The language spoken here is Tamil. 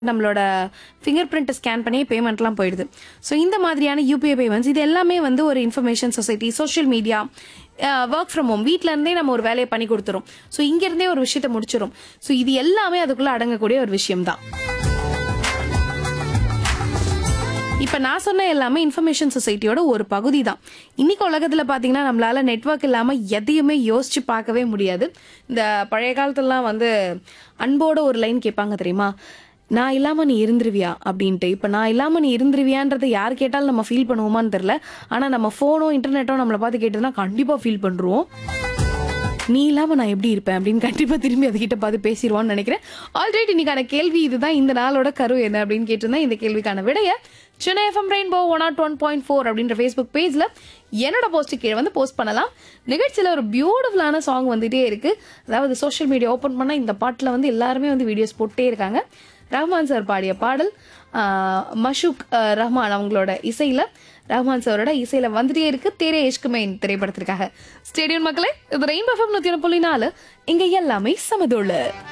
நம்மளோட ஃபிங்கர் பிரிண்ட்டை ஸ்கேன் பண்ணி பேமெண்ட்லாம் போயிடுது ஸோ இந்த மாதிரியான யூபிஐ பேமெண்ட்ஸ் இது எல்லாமே வந்து ஒரு information society social media work from home வீட்ல இருந்தே நம்ம ஒரு வேலையை பண்ணி கொடுத்துரும் ஸோ இங்கிருந்தே ஒரு விஷயத்த முடிச்சிரும் ஸோ இது எல்லாமே அதுக்குள்ள அடங்கக்கூடிய ஒரு விஷயம் தான் இப்போ நான் சொன்ன எல்லாமே இன்ஃபர்மேஷன் சொசைட்டியோட ஒரு பகுதி தான் இன்னைக்கு உலகத்தில் பார்த்தீங்கன்னா நம்மளால நெட்வொர்க் இல்லாமல் எதையுமே யோசிச்சு பார்க்கவே முடியாது இந்த பழைய காலத்துலலாம் வந்து அன்போட ஒரு லைன் கேட்பாங்க தெரியுமா நான் இல்லாமல் நீ இருந்துருவியா அப்படின்ட்டு இப்போ நான் இல்லாமல் நீ இருந்துருவியான்றதை யார் கேட்டாலும் நம்ம ஃபீல் பண்ணுவோமான்னு தெரில ஆனால் நம்ம ஃபோனோ இன்டர்நெட்டோ நம்மளை பார்த்து கேட்டதுன்னா கண்டிப்பாக ஃபீல் பண்ணுறோம் நீ இல்லாம நான் எப்படி இருப்பேன் அப்படின்னு கண்டிப்பா திரும்பி அதுகிட்ட பார்த்து பேசிடுவான்னு நினைக்கிறேன் ஆல்ரெடி இன்னைக்கான கேள்வி இதுதான் இந்த நாளோட கரு என்ன அப்படின்னு கேட்டிருந்தேன் இந்த கேள்விக்கான விடைய Chennai FM rainbow one not one point four அப்படின்ற ஃபேஸ்புக் பேஜ்ல என்னோட போஸ்ட் கீழே வந்து போஸ்ட் பண்ணலாம் நிகழ்ச்சியில் ஒரு பியூட்டிஃபுல்லான சாங் வந்துட்டே இருக்கு அதாவது சோஷியல் மீடியா ஓப்பன் பண்ணா இந்த பாட்டில் வந்து எல்லாருமே வந்து வீடியோஸ் போட்டே இருக்காங்க ரஹ்மான் சார் பாடிய பாடல் ஆஹ், மஷூக் ஆஹ், ரஹ்மான் அவங்களோட இசையில ரஹ்மான் சாரோட இசையில வந்துட்டே இருக்கு தேரே இஷ்குமேன் திரைப்படத்திற்காக ஸ்டேடியம் மக்களே இது ரெயின் பஃபம் நூத்தி ஒன்று புள்ளி நாலு இங்க எல்லாமே சமதுள்ள